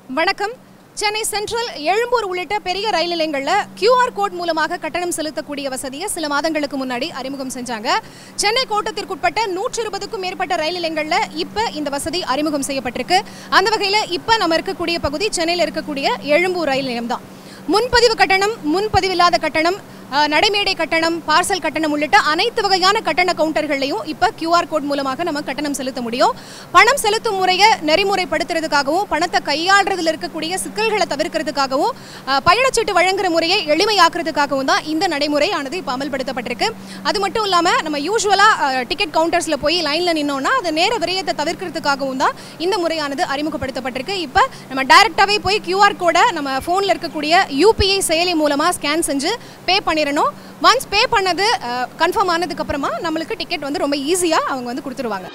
வணக்கம் சென்னை சென்ட்ரல் எழும்பூர் உள்ளிட்ட பெரிய ரயில் நிலையங்களில் QR கோட் மூலமாக கட்டணம் செலுத்தக்கூடிய வசதியை சில மாதங்களுக்கு முன்னாடி அறிமுகம் செஞ்சாங்க சென்னை கோட்டத்திற்குட்பட்ட நூற்றி இருபதுக்கும் மேற்பட்ட ரயில் நிலையங்களில் இப்போ இந்த வசதி அறிமுகம் செய்யப்பட்டிருக்கு அந்த வகையில் இப்போ நம்ம இருக்கக்கூடிய பகுதி சென்னையில் இருக்கக்கூடிய எழும்பூர் ரயில் நிலையம் தான் முன்பதிவு கட்டணம் முன்பதிவில்லாத கட்டணம் அஹ், நடைமேடை கட்டணம் பார்சல் கட்டணம் உள்ளிட்ட அனைத்து வகையான கட்டண கவுண்டர்கள்லையும் இப்போ QR கோட் மூலமாக நம்ம கட்டணம் செலுத்த முடியும் பணம் செலுத்தும் முறையை நெறிமுறைப்படுத்துறதுக்காகவும் பணத்தை கையாளுறதுல இருக்கக்கூடிய சிக்கல்களை தவிர்க்கிறதுக்காகவும் அஹ், பயணச்சீட்டு வழங்குற முறையை எளிமையாக்குறதுக்காகவும் தான் இந்த நடைமுறை ஆனது இப்போ அமல்படுத்தப்பட்டிருக்கு அது மட்டும் இல்லாமல் நம்ம யூஸ்வலாக டிக்கெட் கவுண்டர்ஸில் போய் லைனில் நின்னோம்னா அது நேர விரயத்தை தவிர்க்கிறதுக்காகவும் தான் இந்த முறையானது அறிமுகப்படுத்தப்பட்டிருக்கு இப்போ நம்ம டைரெக்டாகவே போய் QR கோடை நம்ம ஃபோனில் இருக்கக்கூடிய யூபிஐ செயலி மூலமாக ஸ்கேன் செஞ்சு பே பண்ணிடணும் ஒன்ஸ் பே பண்ணது கன்ஃபார்ம் ஆனதுக்கு அப்புறமா நம்மளுக்கு டிக்கெட் வந்து ரொம்ப ஈஸியாக அவங்க வந்து கொடுத்துருவாங்க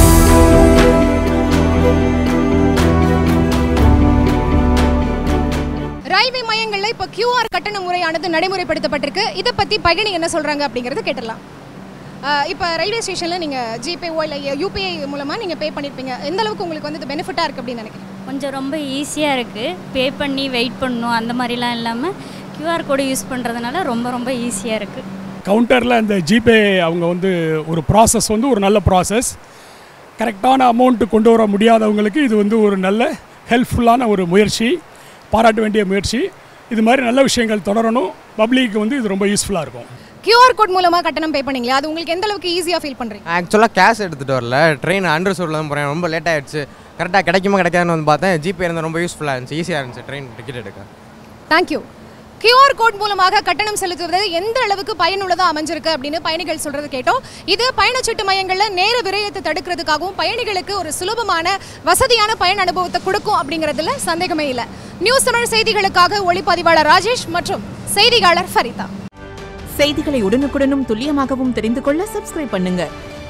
ரயில்வே மையங்களில் இப்போ QR கட்டண முறையானது நடைமுறைப்படுத்தப்பட்டிருக்கு இதை பற்றி பயணி என்ன சொல்கிறாங்க அப்படிங்கிறத கேட்டுடலாம் இப்போ ரயில்வே ஸ்டேஷனில் நீங்கள் ஜிபேஓ இல்லை யூபிஐ மூலமாக நீங்கள் பே பண்ணியிருப்பீங்க எந்த அளவுக்கு உங்களுக்கு வந்து பெனிஃபிட்டாக இருக்குது அப்படின்னு நினைக்கிறேன் கொஞ்சம் ரொம்ப ஈஸியாக இருக்குது பே பண்ணி வெயிட் பண்ணணும் அந்த மாதிரிலாம் இல்லாமல் கியூஆர் கோடு யூஸ் பண்ணுறதுனால ரொம்ப ரொம்ப ஈஸியாக இருக்குது கவுண்டரில் அந்த ஜிபே அவங்க வந்து ஒரு ப்ராசஸ் வந்து ஒரு நல்ல ப்ராசஸ் கரெக்டான அமௌண்ட்டு கொண்டு வர முடியாதவங்களுக்கு இது வந்து ஒரு நல்ல ஹெல்ப்ஃபுல்லான ஒரு முயற்சி பாராட்ட வேண்டிய முயற்சி இது மாதிரி நல்ல விஷயங்கள் தொடரணும் பப்ளிக்கு வந்து இது ரொம்ப யூஸ்ஃபுல்லாக இருக்கும் QR கோட் மூலமாக கட்டணம் பே பண்ணீங்களா அது உங்களுக்கு எந்த அளவுக்கு ஈஸியாக ஃபீல் பண்ணுறீங்க ஆக்சுவலாக கேஷ் எடுத்துகிட்டு வரல ட்ரெயின் அண்டர் சூரில் தான் போகிறேன் ரொம்ப லேட் ஆயிடுச்சு கரெக்டாக கிடைக்குமா கிடைக்காதுன்னு வந்து பார்த்தேன் ஜிபே இருந்தால் ரொம்ப யூஸ்ஃபுல்லாக இருந்துச்சு ஈஸியாக இருந்துச்சு ட்ரெயின் டிக்கெட் எடுக்க தேங்க்யூ QR கோட் மூலமாக கட்டணம் செலுத்துவது எந்த அளவுக்கு பயனுள்ளதாக அமைஞ்சிருக்கு அப்படின்னு பயணிகள் சொல்றது கேட்டோம் இது பயணச்சீட்டு மையங்களில் நேர விரயத்தை தடுக்கிறதுக்காகவும் பயணிகளுக்கு ஒரு சுலபமான வசதியான பயண அனுபவத்தை கொடுக்கும் அப்படிங்கிறதுல சந்தேகமே இல்லை நியூஸ் தமிழ் செய்திகளுக்காக ஒளிப்பதிவாளர் ராஜேஷ் மற்றும் செய்தியாளர் ஃபரிதா செய்திகளை உடனுக்குடனும் துல்லியமாகவும் தெரிந்து கொள்ள சப்ஸ்கிரைப் பண்ணுங்க